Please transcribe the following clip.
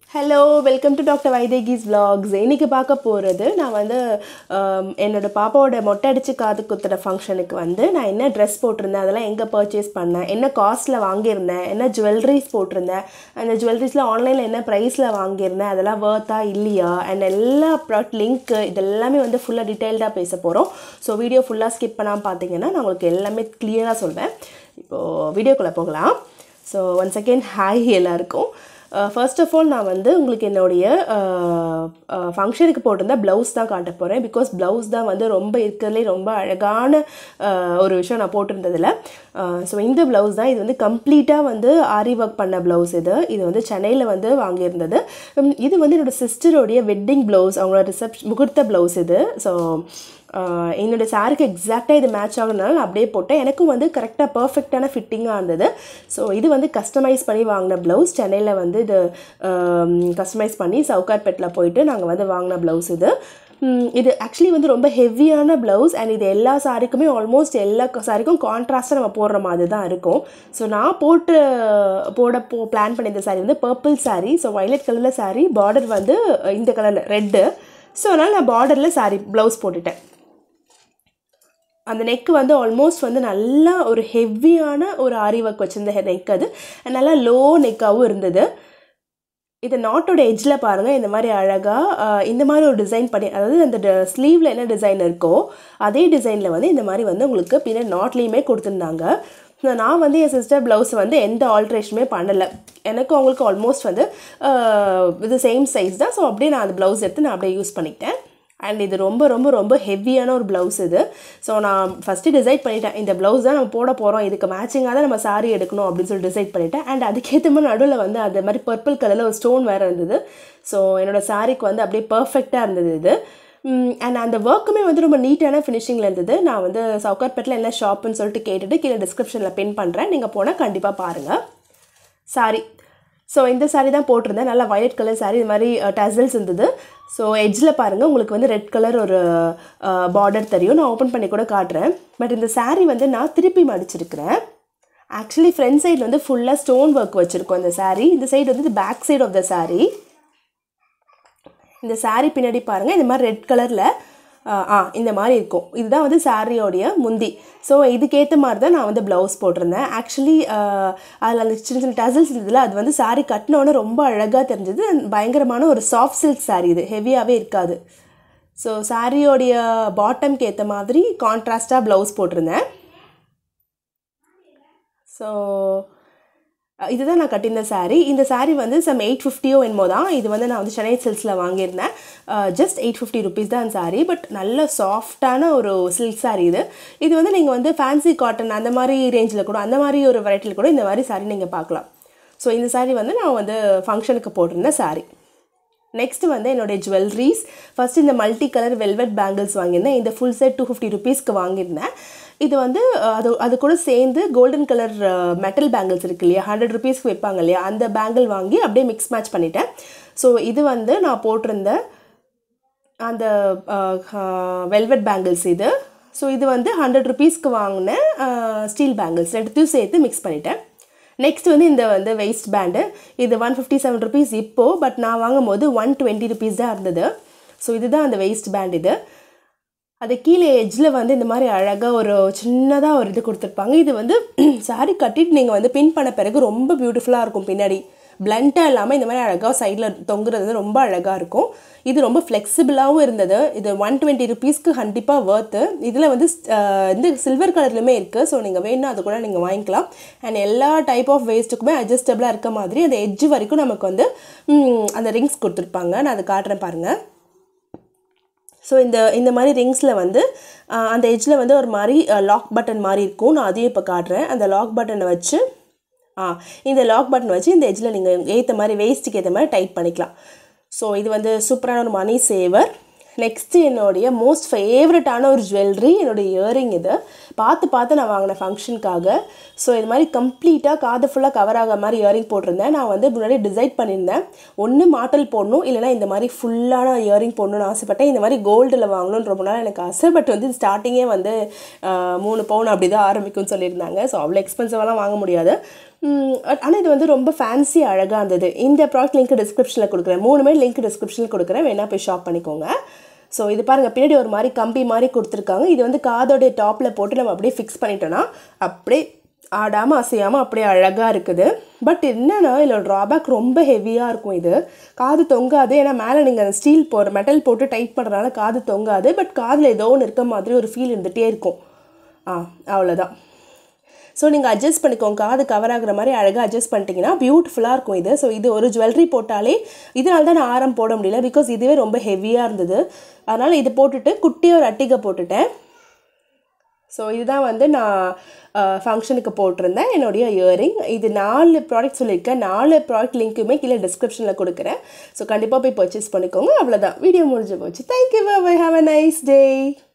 hello welcome to doctor Vaidehi's vlogs இன்னைக்கு பார்க்க போகிறது நான் வந்து ஆம், என்னோட பாப்பாவோட மொட்டை அடிச்சு காது குத்துற ஃபங்க்ஷனுக்கு வந்து நான் என்ன ட்ரெஸ் போட்டிருந்தேன் அதெல்லாம் எங்கே பர்ச்சேஸ் பண்ணேன் என்ன காஸ்ட்டில் வாங்கியிருந்தேன் என்ன ஜுவல்லரிஸ் போட்டிருந்தேன் அந்த ஜுவல்லரிஸில் ஆன்லைனில் என்ன ப்ரைஸில் வாங்கியிருந்தேன் அதெல்லாம் வேர்த்தா இல்லையா அண்ட் எல்லா ப்ராடக்ட் லிங்க்கு இதெல்லாமே வந்து ஃபுல்லாக டீட்டெயில்டாக பேச போகிறோம் ஸோ வீடியோ ஃபுல்லாக ஸ்கிப் பண்ணாமல் பார்த்தீங்கன்னா நான் உங்களுக்கு எல்லாமே கிளியராக சொல்வேன் இப்போது வீடியோக்குள்ளே போகலாம் ஸோ ஒன் செகண்ட் ஹாய் எல்லாருக்கும் ஃபர்ஸ்ட் ஆஃப் ஆல் நான் வந்து உங்களுக்கு என்னுடைய ஃபங்க்ஷனுக்கு போட்டிருந்த ப்ளவுஸ் தான் காட்ட போகிறேன் பிகாஸ் ப்ளவுஸ் தான் வந்து ரொம்ப இருக்கிறதுலே ரொம்ப அழகான அஹ், ஒரு விஷயம் நான் போட்டிருந்ததில் ஸோ இந்த ப்ளவுஸ் தான் இது வந்து கம்ப்ளீட்டாக வந்து ஆரி ஒர்க் பண்ண ப்ளவுஸ் இது இது வந்து சென்னையில் வந்து வாங்கியிருந்தது உம், இது வந்து என்னோட சிஸ்டருடைய வெட்டிங் ப்ளவுஸ் அவங்களோட ரிசப்ஷ் முகூர்த்த ப்ளவுஸ் இது ஸோ ஆஹ் என்னோட சாருக்கு எக்ஸாக்டாக இது மேட்ச் ஆகுறதுனால நான் அப்படியே போட்டேன் எனக்கும் வந்து கரெக்டாக பர்ஃபெக்டான ஃபிட்டிங்காக இருந்தது ஸோ இது வந்து கஸ்டமைஸ் பண்ணி வாங்கின ப்ளவுஸ் சென்னையில் வந்து இது கஸ்டமைஸ் பண்ணி சவுகார்பேட்டில் போயிட்டு நாங்கள் வந்து வாங்கின ப்ளவுஸ் இது உம், இது ஆக்சுவலி வந்து ரொம்ப ஹெவியான ப்ளவுஸ் அண்ட் இது எல்லா சாரிக்குமே ஆல்மோஸ்ட் எல்லா சாரிக்கும் கான்ட்ராஸ்ட்டாக நம்ம போடுற மாதிரி தான் இருக்கும் ஸோ நான் போட்டு போட போ பிளான் பண்ணியிருந்த சாரி வந்து பர்பிள் சாரி ஸோ வயலட் கலரில் சாரி பார்டர் வந்து இந்த கலரில் ரெட்டு ஸோ அதனால் நான் பார்டரில் சாரி ப்ளவுஸ் போட்டுட்டேன் அந்த நெக் வந்து ஆல்மோஸ்ட் வந்து நல்லா ஒரு ஹெவியான ஒரு ஆரி ஒர்க் வச்சிருந்த நெக் அது And நல்லா லோ நெக்காகவும் இருந்தது இது நாட்டோட எட்ஜில் பாருங்கள் இந்த மாதிரி அழகாக இந்த மாதிரி ஒரு டிசைன் பண்ணி அதாவது அந்த ஸ்லீவில் என்ன டிசைன் இருக்கோ அதே டிசைனில் வந்து இந்த மாதிரி வந்து உங்களுக்கு பின்னாடி நாட்லேயுமே கொடுத்துருந்தாங்க So, நான் வந்து என் சிஸ்டர் ப்ளவுஸ் வந்து எந்த ஆல்ட்ரேஷனுமே பண்ணலை எனக்கும் அவங்களுக்கு ஆல்மோஸ்ட் வந்து ஆஹ், இது சேம் சைஸ் தான் ஸோ அப்படியே நான் அந்த ப்ளவுஸ் எடுத்து நான் அப்படியே யூஸ் பண்ணிக்கிட்டேன் அண்ட் இது ரொம்ப ரொம்ப ரொம்ப ஹெவியான ஒரு ப்ளவுஸ் இது ஸோ நான் ஃபஸ்ட்டு டிசைட் பண்ணிட்டேன் இந்த ப்ளவுஸ் தான் நம்ம போட போகிறோம் இதுக்கு மேட்சிங்காக தான் நம்ம saree எடுக்கணும் அப்படின்னு சொல்லி டிசைட் பண்ணிட்டேன் அண்ட் அதுக்கேற்ற மாதிரி நடுவில் வந்து அது மாதிரி பர்பிள் கலரில் ஒரு ஸ்டோன் வேறு இருந்தது ஸோ என்னோட சாரீக்கு வந்து அப்படியே பர்ஃபெக்டாக இருந்தது இது அண்ட் அந்த ஒர்க்குமே வந்து ரொம்ப நீட்டான ஃபினிஷிங்கில் இருந்தது நான் வந்து சவுகார்பேட்டில் என்ன ஷாப்புன்னு சொல்லிட்டு கேட்டுட்டு கீழே டிஸ்கிரிப்ஷனில் பின் பண்ணுறேன் நீங்கள் போனால் கண்டிப்பாக பாருங்கள் சாரி ஸோ இந்த saree தான் போட்டிருந்தேன் நல்லா வயலட் கலர் saree இது மாதிரி டசல்ஸ் இருந்தது ஸோ எட்ஜில் பாருங்கள் உங்களுக்கு வந்து ரெட் கலர் ஒரு பார்டர் தெரியும் நான் ஓப்பன் பண்ணி கூட காட்டுறேன் பட் இந்த saree வந்து நான் திருப்பி மடிச்சிருக்கிறேன் ஆக்சுவலி ஃப்ரண்ட் சைடு வந்து ஃபுல்லாக ஸ்டோன் ஒர்க் வச்சுருக்கோம் இந்த saree இந்த சைடு வந்து back side of the saree இந்த saree பின்னாடி பாருங்கள் இந்த மாதிரி ரெட் கலரில் ஆ இந்த மாதிரி இருக்கும் இதுதான் வந்து சாரியோடைய முந்தி ஸோ இதுக்கேற்ற மாதிரி தான் நான் வந்து ப்ளவுஸ் போட்டிருந்தேன் ஆக்சுவலி அதில் அந்த சின்ன சின்ன டசல்ஸ் இருந்ததுல அது வந்து saree கட்டினோடனே ரொம்ப அழகாக தெரிஞ்சது பயங்கரமான ஒரு சாஃப்ட் சில்க் saree இது ஹெவியாகவே இருக்காது ஸோ சாரியோடைய பாட்டம்க்கு ஏற்ற மாதிரி கான்ட்ராஸ்டாக ப்ளவுஸ் போட்டிருந்தேன் ஸோ இதுதான் நான் கட்டியிருந்த saree இந்த saree வந்து சம் எயிட் ஃபிஃப்டியோ என்னமோ தான் இது வந்து நான் வந்து சென்னை சில்க்ஸில் வாங்கியிருந்தேன் ஜஸ்ட் எயிட் ஃபிஃப்டி ருபீஸ் தான் saree பட் நல்ல சாஃப்டான ஒரு சில்க் saree இது இது வந்து நீங்கள் வந்து ஃபேன்சி காட்டன் அந்த மாதிரி ரேஞ்சில் கூட அந்த மாதிரி ஒரு வெரைட்டியில் கூட இந்த மாதிரி saree நீங்கள் பார்க்கலாம் ஸோ இந்த saree வந்து நான் வந்து ஃபங்க்ஷனுக்கு போட்டிருந்த saree நெக்ஸ்ட் வந்து என்னுடைய ஜுவல்லரிஸ் ஃபர்ஸ்ட் இந்த மல்டி கலர் வெல்வெட் பேங்கிள்ஸ் வாங்கியிருந்தேன் இந்த ஃபுல் செட் டூ ஃபிஃப்டி ருபீஸ்க்கு வாங்கியிருந்தேன் இது வந்து அஹ், அது அது கூட சேர்ந்து கோல்டன் கலர் மெட்டல் பேங்கிள்ஸ் இருக்கு இல்லையா ஹண்ட்ரட் ருபீஸ்க்கு வைப்பாங்க இல்லையா அந்த பேங்கிள் வாங்கி அப்படியே மிக்ஸ் மேட்ச் பண்ணிட்டேன் ஸோ இது வந்து நான் போட்டிருந்த அந்த வெல்வெட் பேங்கிள்ஸ் இது ஸோ இது வந்து ஹண்ட்ரட் ருபீஸ்க்கு வாங்கின ஸ்டீல் பேங்கிள்ஸ் ரெண்டுத்தையும் சேர்த்து மிக்ஸ் பண்ணிட்டேன் நெக்ஸ்ட் வந்து இந்த வந்து வெயிஸ்ட் பேண்டு இது ஒன் ஃபிஃப்டி செவன் ருபீஸ் இப்போது பட் நான் வாங்கும்போது ஒன் டுவெண்ட்டி ருபீஸ் தான் இருந்தது ஸோ இதுதான் அந்த வெயிஸ்ட் பேண்ட் இது அது கீழே எட்ஜில் வந்து இந்த மாதிரி அழகாக ஒரு சின்னதாக ஒரு இது கொடுத்துருப்பாங்க இது வந்து saree கட்டிட்டு நீங்கள் வந்து பின் பண்ண பிறகு ரொம்ப பியூட்டிஃபுல்லாக இருக்கும் பின்னாடி பிளண்ட்டாக இல்லாமல் இந்த மாதிரி அழகாக சைடில் தொங்குறது வந்து ரொம்ப அழகாக இருக்கும் இது ரொம்ப ஃப்ளெக்சிபிளாகவும் இருந்தது இது ஒன் டுவெண்ட்டி ருபீஸ்க்கு கண்டிப்பாக ஒர்த்து இதில் வந்து அஹ், இந்த சில்வர் கலர்லையுமே இருக்குது ஸோ நீங்கள் வேணும்னா அது கூட நீங்கள் வாங்கிக்கலாம் அண்ட் எல்லா டைப் ஆஃப் வேஸ்ட்டுக்குமே அட்ஜஸ்டபிளாக இருக்க மாதிரி அந்த எட்ஜ் வரைக்கும் நமக்கு வந்து ம், அந்த ரிங்ஸ் கொடுத்துருப்பாங்க நான் அதை காட்டுறேன் பாருங்கள் ஸோ இந்த இந்த மாதிரி ரிங்ஸில் வந்து ஆஹ், அந்த எட்ஜில் வந்து ஒரு மாதிரி லாக் பட்டன் மாதிரி இருக்கும் நான் அதையும் இப்போ காட்டுறேன் அந்த லாக் பட்டனை வச்சு ஆ இந்த லாக் பட்டன் வச்சு இந்த எட்ஜில் நீங்கள் ஏற்ற மாதிரி வேஸ்ட்டுக்கு ஏற்ற மாதிரி டைட் பண்ணிக்கலாம் ஸோ இது வந்து சூப்பரான ஒரு மணி சேவர் நெக்ஸ்ட்டு என்னுடைய மோஸ்ட் ஃபேவரட்டான ஒரு ஜுவல்லரி என்னுடைய இயரிங் இது பார்த்து பார்த்து நான் வாங்கின ஃபங்க்ஷனுக்காக ஸோ இது மாதிரி கம்ப்ளீட்டாக காது ஃபுல்லாக கவர் ஆகிற மாதிரி இயரிங் போட்டிருந்தேன் நான் வந்து முன்னாடி டிசைட் பண்ணியிருந்தேன் ஒன்று மாட்டல் போடணும் இல்லைனா இந்த மாதிரி ஃபுல்லான இயரிங் போடணும்னு ஆசைப்பட்டேன் இந்த மாதிரி கோல்டில் வாங்கணும்னு ரொம்ப நாள் எனக்கு ஆசை பட் வந்து ஸ்டார்டிங்கே வந்து ஆஹ், மூணு பவுன் அப்படி தான் ஆரம்பிக்கும்னு சொல்லியிருந்தாங்க ஸோ அவ்வளோ எக்ஸ்பென்சிவாலாம் வாங்க முடியாது ஆனால் இது வந்து ரொம்ப ஃபேன்சி அழகாக இருந்தது இந்த ப்ராடக்ட் லிங்க் டிஸ்கிரிப்ஷனில் கொடுக்குறேன் மூணுமே லிங்க் டிஸ்கிரிப்ஷனில் கொடுக்குறேன் வேணால் போய் ஷாப் பண்ணிக்கோங்க ஸோ இது பாருங்கள் பின்னாடி ஒரு மாதிரி கம்பி மாதிரி கொடுத்துருக்காங்க இது வந்து காதோடைய டாப்பில் போட்டு நம்ம அப்படியே ஃபிக்ஸ் பண்ணிட்டோன்னா அப்படியே ஆடாமல் அசையாமல் அப்படியே அழகாக இருக்குது பட் என்னென்னா இதில் ட்ராபேக் ரொம்ப ஹெவியாக இருக்கும் இது காது தொங்காது ஏன்னா மேலே நீங்கள் ஸ்டீல் போடுற மெட்டல் போட்டு டைட் பண்ணுறதுனால காது தொங்காது பட் காதில் ஏதோ ஒன்று இருக்க மாதிரி ஒரு ஃபீல் இருந்துகிட்டே இருக்கும் ஆ அவ்வளோதான் ஸோ நீங்கள் அட்ஜஸ்ட் பண்ணிக்கோங்க காது கவர் ஆகுற மாதிரி அழகாக அட்ஜஸ்ட் பண்ணிட்டீங்கன்னா பியூட்டிஃபுல்லாக இருக்கும் இது ஸோ இது ஒரு ஜுவல்லரி போட்டாலே இதனால தான் நான் ஆரம் போட முடியல பிகாஸ் இதுவே ரொம்ப ஹெவியாக இருந்தது அதனால் இது போட்டுட்டு குட்டியாக ஒரு அட்டிகை போட்டுட்டேன் ஸோ இதுதான் வந்து நான் ஃபங்க்ஷனுக்கு போட்டிருந்தேன் என்னுடைய இயரிங் இது நாலு ப்ராடக்ட் சொல்லியிருக்கேன் நாலு ப்ராடக்ட் லிங்க்குமே கீழே டிஸ்கிரிப்ஷனில் கொடுக்குறேன் ஸோ கண்டிப்பாக போய் பர்ச்சேஸ் பண்ணிக்கோங்க அவ்வளோதான் வீடியோ முடிஞ்சு போச்சு thank you bye have a nice day